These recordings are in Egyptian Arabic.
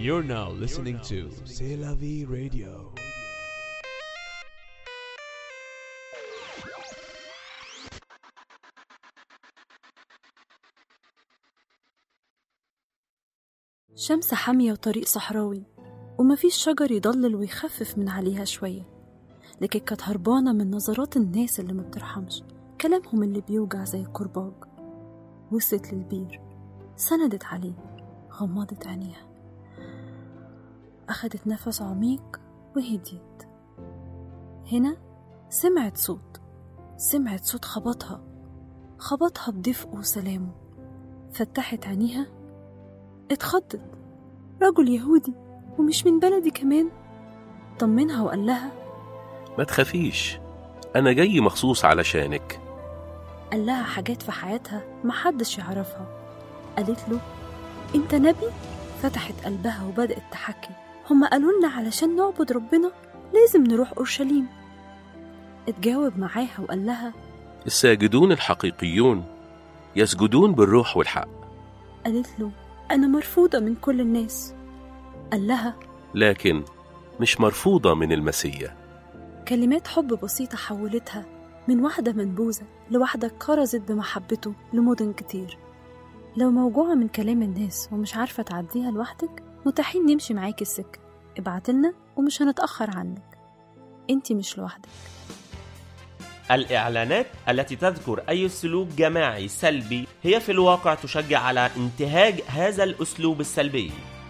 You're now listening to C'est la vie radio. شمس حامية وطريق صحراوي ومفيش شجر يضلل ويخفف من عليها شوية لكن كانت هربانة من نظرات الناس اللي ما بترحمش كلامهم اللي بيوجع زي الكرباج وصلت للبير سندت عليه غمضت عينيها أخدت نفس عميق وهديت هنا سمعت صوت سمعت صوت خبطها خبطها بدفء وسلامه فتحت عينيها اتخضت رجل يهودي ومش من بلدي كمان طمنها وقال لها ما تخافيش أنا جاي مخصوص علشانك قال لها حاجات في حياتها محدش يعرفها قالت له انت نبي فتحت قلبها وبدأت تحكي هما قالوا لنا علشان نعبد ربنا لازم نروح أورشليم اتجاوب معاها وقال لها الساجدون الحقيقيون يسجدون بالروح والحق قالت له أنا مرفوضة من كل الناس قال لها لكن مش مرفوضة من المسيح كلمات حب بسيطة حولتها من واحدة منبوذة لواحدة كرزت بمحبته لمدن كتير لو موجوعة من كلام الناس ومش عارفة تعديها لوحدك متاحين نمشي معاكي السكة ابعتلنا ومش هنتأخر عنك انتي مش لوحدك الإعلانات التي تذكر أي سلوك جماعي سلبي هي في الواقع تشجع على انتهاج هذا الأسلوب السلبي.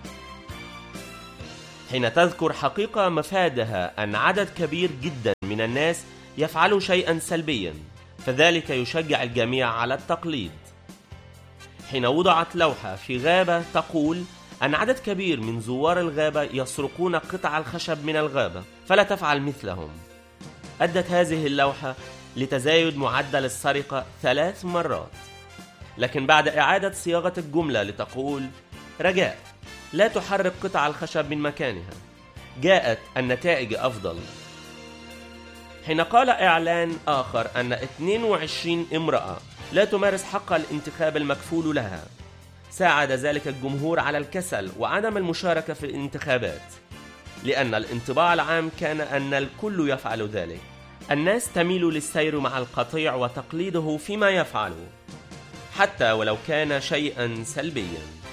حين تذكر حقيقة مفادها أن عدد كبير جدا من الناس يفعلوا شيئا سلبيا، فذلك يشجع الجميع على التقليد. حين وضعت لوحة في غابة تقول أن عدد كبير من زوار الغابة يسرقون قطع الخشب من الغابة، فلا تفعل مثلهم. أدت هذه اللوحة لتزايد معدل السرقة ثلاث مرات لكن بعد إعادة صياغة الجملة لتقول رجاء لا تحرك قطع الخشب من مكانها جاءت النتائج أفضل حين قال إعلان آخر أن 22 امرأة لا تمارس حق الانتخاب المكفول لها ساعد ذلك الجمهور على الكسل وعدم المشاركة في الانتخابات لأن الانطباع العام كان أن الكل يفعل ذلك الناس تميل للسير مع القطيع وتقليده فيما يفعله حتى ولو كان شيئا سلبيا